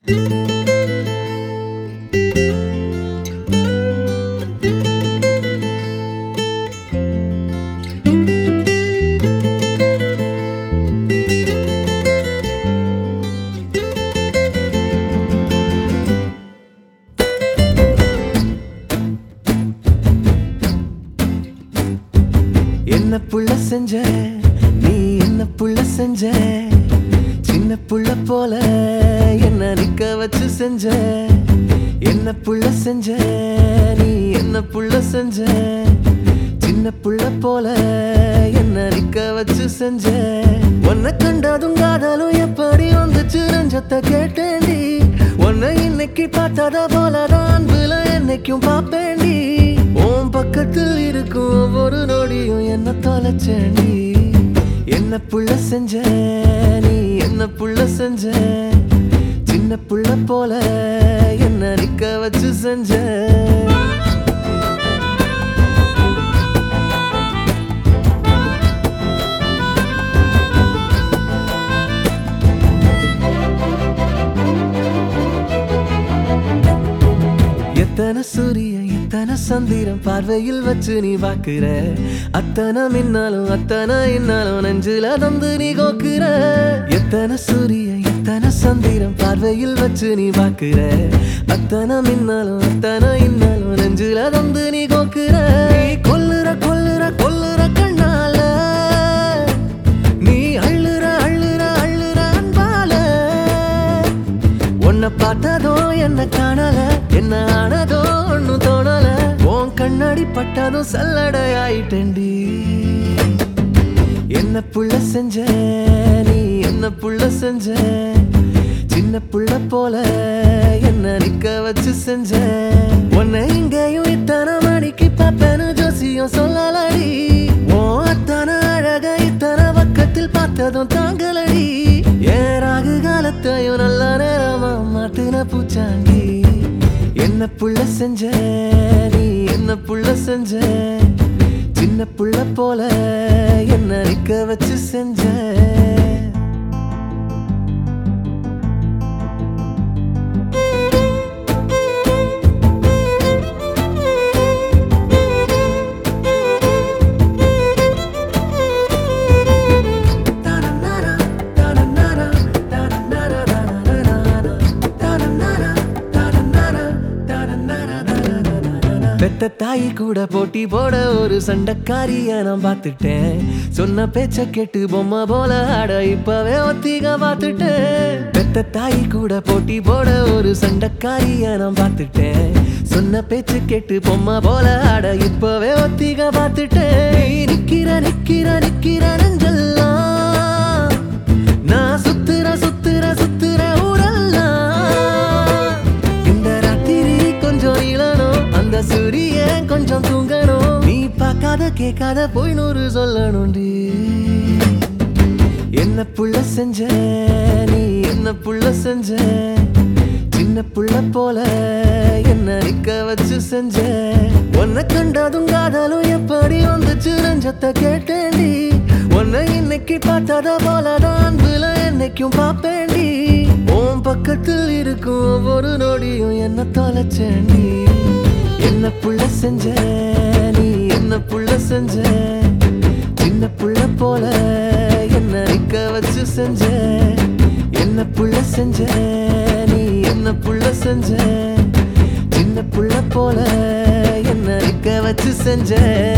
என்ன புள்ள செஞ்ச நீ என்ன புள்ள செஞ்ச சின்ன புள்ள போல என்ன நிக்க வச்சு செஞ்ச என்ன புள்ள செஞ்ச நீ என்ன புள்ள செஞ்ச சின்ன புள்ள போல என்ன நிக்க வச்சு செஞ்ச உன்னை கண்டதும் காதலும் எப்படி வந்துச்சு நெஞ்சத்தை கேட்டேன்டி உன்னை இன்னைக்கு பார்த்தத போலதான் அன்புல என்னைக்கும் பாப்பேன்டி உன் பக்கத்தில் இருக்கும் ஒவ்வொரு நொடியும் என்ன தொலைச்சேண்டி என்ன புள்ள செஞ்ச நீ என்ன புள்ள செஞ்ச சின்ன புள்ள போல என்ன நிக்க வச்சு செஞ்ச எத்தனை சூரியன் எத்தனை சந்திரன் பார்வையில் வச்சு நீ பாக்குற அத்தனை மின்னாலும் அத்தனை இன்னாலும் நெஞ்சில தந்து நீ கோக்குற எத்தனை சூரியன் எத்தனை சந்திரன் பார்வையில் வச்சு நீ பாக்குற அத்தனை மின்னாலும் அத்தனை இன்னாலும் நெஞ்சில தந்து நீ கோக்குற நீ கொல்லுற கொல்லுற கொல்லுற கண்ணால நீ அள்ளுற அள்ளுற அள்ளுற அன்பால உன்னை பார்த்ததோ என்ன காணல என்ன ஆனதோ ஒன்னும் தோணல உன் கண்ணாடி பட்டதும் சல்லடையாயிட்டேன்டி என்ன புள்ள செஞ்ச நீ என்ன புள்ள செஞ்ச சின்ன புள்ள போல என்ன நிக்க வச்சு செஞ்ச உன்னை இங்கேயும் இத்தனை மணிக்கு பார்ப்பேன்னு ஜோசியம் சொல்லலடி ஓ அத்தனை அழக இத்தனை பக்கத்தில் பார்த்ததும் தாங்கலடி ஏன் ராகு காலத்தையும் நல்ல நேரமா மாத்துன பூச்சாண்டி என்ன புள்ள செஞ்ச நீ என்ன புள்ள செஞ்ச சின்ன புள்ள போல என்ன நிக்க வச்சு செஞ்ச பெத்த தாய் கூட போட்டி போட ஒரு சண்டைக்காரிய நான் பார்த்துட்டேன் சொன்ன பேச்ச கேட்டு பொம்மை போல ஆட இப்பவே ஒத்திக பார்த்துட்டேன் பெத்த தாய் கூட போட்டி போட ஒரு சண்டைக்காரிய நான் பார்த்துட்டேன் சொன்ன பேச்சு கேட்டு பொம்மை போல ஆட இப்பவே ஒத்திக பார்த்துட்டேன் நீ நிக்கிற நிக்கிற நிக்கிற நெஞ்செல்லாம் நான் சுத்துற சுத்துற சுத்துற ஊரெல்லாம் இந்த ராத்திரி கொஞ்சம் இளனும் அந்த சூரியன் கொஞ்சம் தூங்கணும் நீ பார்க்காத கேட்காத போய் நூறு சொல்லணும்டி என்ன புள்ள செஞ்ச நீ என்ன புள்ள செஞ்ச சின்ன புள்ள போல என்ன நிக்க வச்சு செஞ்ச உன்னை கண்டதும் காதலும் எப்படி வந்துச்சு நெஞ்சத்தை கேட்டேன்டி உன்னை இன்னைக்கு பார்த்தத போலதான் அன்புல என்னைக்கும் பாப்பேன்டி உன் பக்கத்தில் இருக்கும் ஒவ்வொரு நொடியும் என்ன தொலைச்சேண்டி என்ன புள்ள செஞ்ச நீ என்ன புள்ள செஞ்ச சின்ன புள்ள போல என்ன நிக்க வச்சு செஞ்ச என்ன புள்ள செஞ்ச நீ என்ன புள்ள செஞ்ச சின்ன புள்ள போல என்ன நிக்க வச்சு செஞ்ச